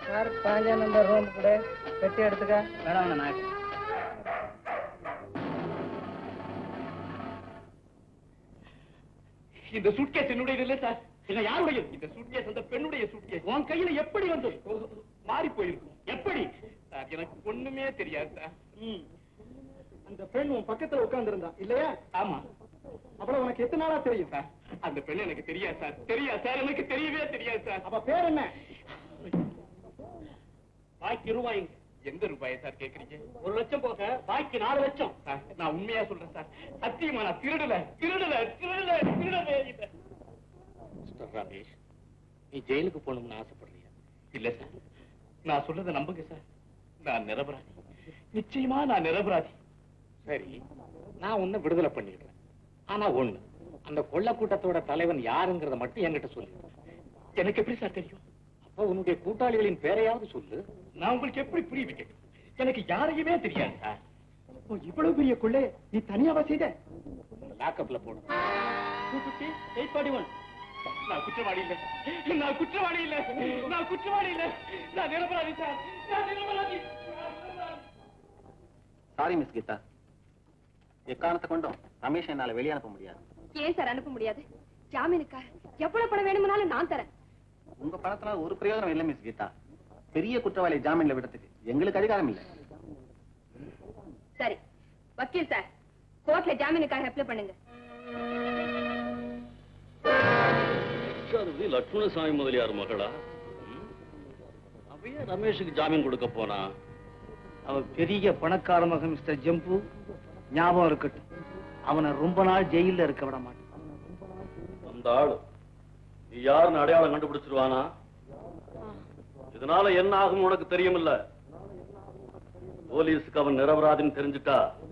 Sir பாஞ்சாம் number room கூட பெட்டி எடுத்துக்க வேணாம் நாயக் இந்த சூட்கேஸ் என்னுடையது இல்ல சார் என்ன யாருடைய இந்த சூட்கேஸ் அந்த பெண்ணுடைய சூட்கேஸ் உன் கையில எப்படி வந்து மாறி போயிருக்கும் எப்படி சார் எனக்கு ஒண்ணுமே தெரியாது சார் அந்த பெண் உன் பக்கத்துல உட்கார்ந்து இருந்தா இல்லையா ஆமா அப்புறம் உனக்கு எத்தனை நாளா தெரியும் சார் அந்த பெண் எனக்கு தெரியாது சார் தெரியாது சார் எனக்கு தெரியவே தெரியாது சார் அப்ப பேர் என்ன பாக்கி ரூபாய்ங்க எந்த ரூபாயை சார் கேக்குறீங்க ஒரு லட்சம் போக பாக்கி நாலு லட்சம் சார் நான் உண்மையா சொல்றேன் சார் சத்தியமா நான் திருடல திருடல திருடல திருடவே இல்ல மிஸ்டர் ரமேஷ் நீ ஜெயிலுக்கு போகணும்னு ஆசைப்படுறியா இல்ல சார் நான் சொல்றதை நம்புங்க சார் நான் நிரபராதி நிச்சயமா நான் நிரபராதி சரி நான் உன்னை விடுதலை பண்ணிடுறேன் ஆனா ஒண்ணு அந்த கொள்ள கூட்டத்தோட தலைவன் யாருங்கிறத மட்டும் என்கிட்ட சொல்லு எனக்கு எப்படி சார் தெரியும் அப்ப உன்னுடைய கூட்டாளிகளின் பேரையாவது சொல்லு நான் உங்களுக்கு எப்படி புரிய வைக்கணும் எனக்கு யாரையுமே தெரியாது சார் ஓ, இவ்வளவு பெரிய கொள்ளை நீ தனியாவா செய்த லாக்கப்ல போடும் நான் குற்றவாளி இல்ல நான் குற்றவாளி இல்ல நான் குற்றவாளி இல்ல நான் நிரபராதி சார் நான் நிரபராதி சாரி மிஸ் கீதா எக்காரணத்தை கொண்டும் ரமேஷ் என்னால வெளியே அனுப்ப முடியாது ஏன் சார் அனுப்ப முடியாது ஜாமீனுக்காக எவ்வளவு பணம் வேணும்னாலும் நான் தரேன் உங்க பணத்துல ஒரு பிரயோஜனம் இல்லை மிஸ் கீதா பெரிய குற்றவாளி ஜாமீன்ல விடத்துக்கு எங்களுக்கு அதிகாரம் இல்லை சரி வக்கீல் சார் கோர்ட்ல ஜாமீனுக்காக அப்ளை பண்ணுங்க சாரதி லட்சுமணசாமி முதலியார் மகளா ம்? அவையே ரமேஷுக்கு ஜாமீன் கொடுக்க போனா அவன் பெரிய பணக்கார மகன் மிஸ்டர் ஜம்பு ஞாபகம் இருக்கட்டும் அவனை ரொம்ப நாள் ஜெயில்ல இருக்க விட மாட்டான் அந்த ஆளு நீ யாருன்னு அடையாளம் கண்டுபிடிச்சிருவானா இதனால என்ன ஆகும் உனக்கு தெரியுமில்ல போலீஸுக்கு அவன் நிரபராதின்னு தெரிஞ்சுட்டா